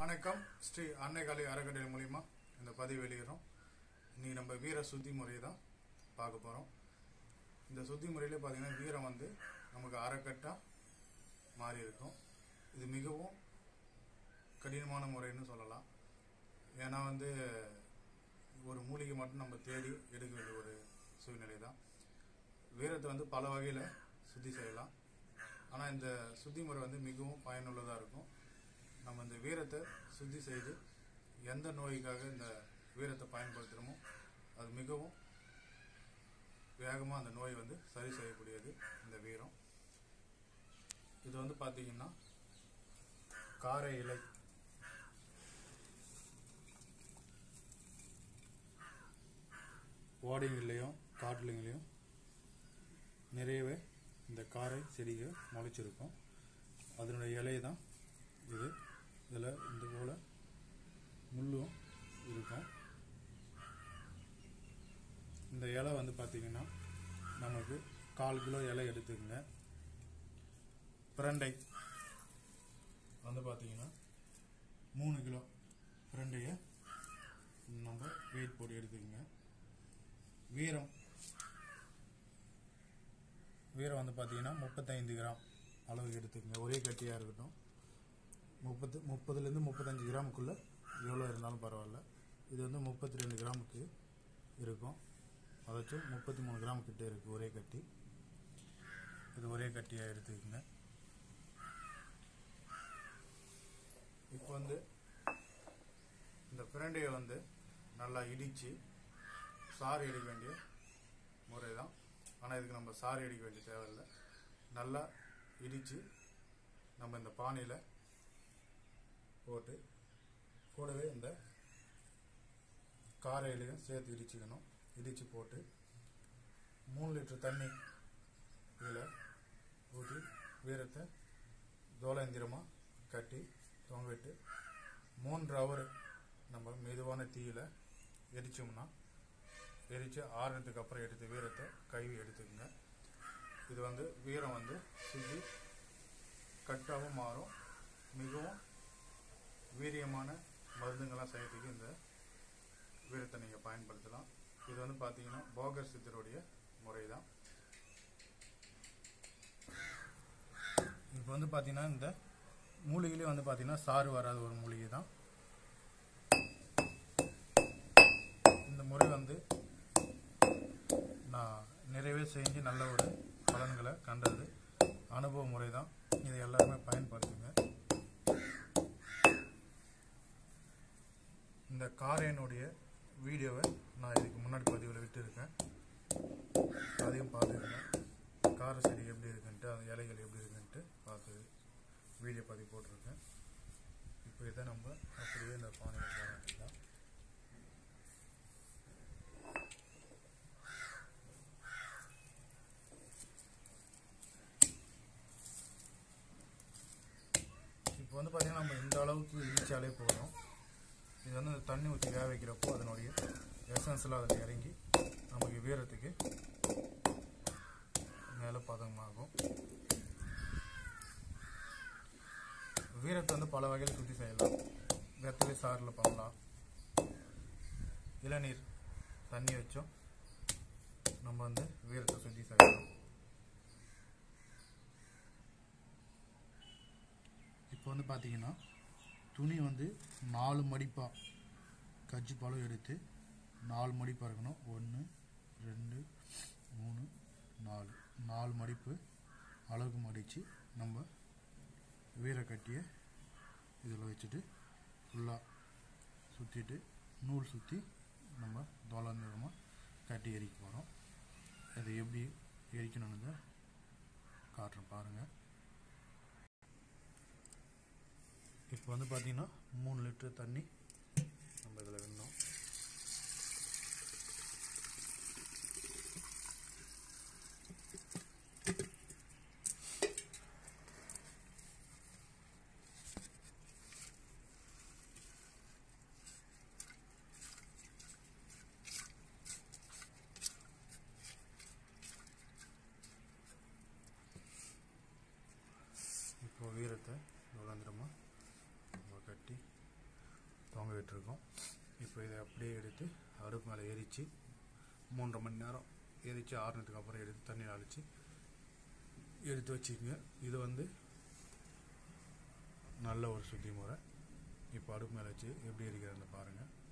வணக்கம் ஸ்ரீ அன்னைகாலி அறக்கட்டளை மூலிமா இந்த பதிவு வெளியிடுறோம் இன்னைக்கு நம்ம வீர சுத்தி முறையை தான் பார்க்க போகிறோம் இந்த சுத்தி முறையில் பார்த்தீங்கன்னா வீரம் வந்து நமக்கு அறக்கட்டா மாறி இருக்கும் இது மிகவும் கடினமான முறைன்னு சொல்லலாம் ஏன்னா வந்து ஒரு மூலிகை மட்டும் நம்ம தேடி எடுக்க வேண்டிய ஒரு சூழ்நிலை தான் வீரத்தை வந்து பல வகையில் சுத்தி செய்யலாம் ஆனால் இந்த சுத்தி முறை வந்து மிகவும் பயனுள்ளதாக இருக்கும் நம்ம இந்த வீரத்தை சுத்தி செய்து எந்த நோய்க்காக இந்த வீரத்தை பயன்படுத்துகிறோமோ அது மிகவும் வேகமாக அந்த நோய் வந்து சரி செய்யக்கூடியது இந்த வீரம் இது வந்து பார்த்தீங்கன்னா காரை இலை ஓடைங்கள்லையும் காட்டுலைங்களையும் நிறையவே இந்த காரை செடிகள் முளைச்சிருக்கும் அதனுடைய இலை தான் இது இதில் இந்த போல் முள்ளும் இருக்கும் இந்த இலை வந்து பார்த்திங்கன்னா நமக்கு கால் கிலோ இலை எடுத்துக்கங்க பிரண்டை வந்து பார்த்திங்கன்னா மூணு கிலோ பிரண்டையை நம்ம வெயிட் போட்டு எடுத்துக்கங்க வீரம் வீரம் வந்து பார்த்தீங்கன்னா முப்பத்தைந்து கிராம் அளவுக்கு எடுத்துக்கங்க ஒரே கட்டியாக இருக்கட்டும் முப்பத்து முப்பதுலேருந்து முப்பத்தஞ்சு கிராமுக்குள்ளே எவ்வளோ இருந்தாலும் பரவாயில்ல இது வந்து முப்பத்தி ரெண்டு கிராமுக்கு இருக்கும் அதாச்சும் முப்பத்தி மூணு கிராம் கிட்ட இருக்குது ஒரே கட்டி இது ஒரே கட்டியாக எடுத்துக்கங்க இப்போ வந்து இந்த பிரண்டையை வந்து நல்லா இடித்து சாறு எடுக்க வேண்டிய முறை தான் ஆனால் இதுக்கு நம்ம சாறு எடுக்க வேண்டிய தேவையில்லை நல்லா இடித்து நம்ம இந்த பானையில் போட்டு கூடவே இந்த கார இலையும் சேர்த்து இடிச்சுக்கணும் இடித்து போட்டு மூணு லிட்டர் தண்ணி இதில் ஊற்றி வீரத்தை தோலந்திரமாக கட்டி தொங்க விட்டு மூன்று ஹவர் நம்ம மெதுவான தீயில் எரிச்சோம்னா எரித்து ஆறுனதுக்கு அப்புறம் எடுத்து வீரத்தை கழுவி எடுத்துக்கோங்க இது வந்து வீரம் வந்து சுற்றி கட்டாகவும் மாறும் மிகவும் வீரியமான மருந்துங்கள்லாம் செய்யறதுக்கு இந்த வீரத்தை நீங்கள் பயன்படுத்தலாம் இது வந்து பார்த்தீங்கன்னா போகர் சித்தருடைய முறை தான் இப்போ வந்து பார்த்தீங்கன்னா இந்த மூலிகையிலே வந்து பார்த்தீங்கன்னா சாறு வராத ஒரு மூலிகை தான் இந்த முறை வந்து நான் நிறைவே செஞ்சு நல்ல ஒரு பலன்களை கண்டது அனுபவ முறை தான் இதை எல்லாருமே பயன்படுத்துங்க இந்த காரையனுடைய வீடியோவை நான் இதுக்கு முன்னாடி பதிவில் விட்டுருக்கேன் அதையும் பார்த்துருக்கேன் கார செடி எப்படி இருக்குன்ட்டு அந்த இலைகள் எப்படி இருக்குன்ட்டு பார்த்து வீடியோ பதிவு போட்டிருக்கேன் இப்போ இதை நம்ம அப்படியே இந்த பானையில் போட வேண்டியதுதான் இப்போ வந்து பார்த்தீங்கன்னா நம்ம இந்த அளவுக்கு இடிச்சாலே போதும் இது வந்து இந்த தண்ணி ஊற்றி வேக வைக்கிறப்போ அதனுடைய எசன்ஸ்லாம் அதில் இறங்கி நமக்கு வீரத்துக்கு மேலே பதமாகும் வீரத்தை வந்து பல வகையில் சுற்றி செய்யலாம் வெத்தலை சாறில் பண்ணலாம் இளநீர் தண்ணி வச்சோம் நம்ம வந்து வீரத்தை சுற்றி செய்யலாம் இப்போ வந்து பார்த்தீங்கன்னா துணி வந்து நாலு மடிப்பாக கஞ்சி பழம் எடுத்து நாலு மடிப்பாக இருக்கணும் ஒன்று ரெண்டு மூணு நாலு நாலு மடிப்பு அளவுக்கு மடித்து நம்ம வீரக்கட்டியை இதில் வச்சுட்டு ஃபுல்லாக சுற்றிட்டு நூல் சுற்றி நம்ம தோலந்தரமாக கட்டி எரிக்க போகிறோம் அதை எப்படி எரிக்கணுன்னு காட்டுறேன் பாருங்கள் இப்போ வந்து பார்த்தீங்கன்னா மூணு லிட்டர் தண்ணி நம்ம இதில் வேணும் இப்போ வீரத்தை இவ்வளோ நம்ம கட்டி விட்டுருக்கோம் இப்போ இதை அப்படியே எடுத்து அடுப்பு மேலே எரித்து மூன்றரை மணி நேரம் எரித்து ஆறுனதுக்கு அப்புறம் எடுத்து தண்ணியில் அழிச்சு எடுத்து வச்சுக்கோங்க இது வந்து நல்ல ஒரு சுத்தி முறை இப்போ அடுப்பு மேலே வச்சு எப்படி இருக்கிறது பாருங்கள்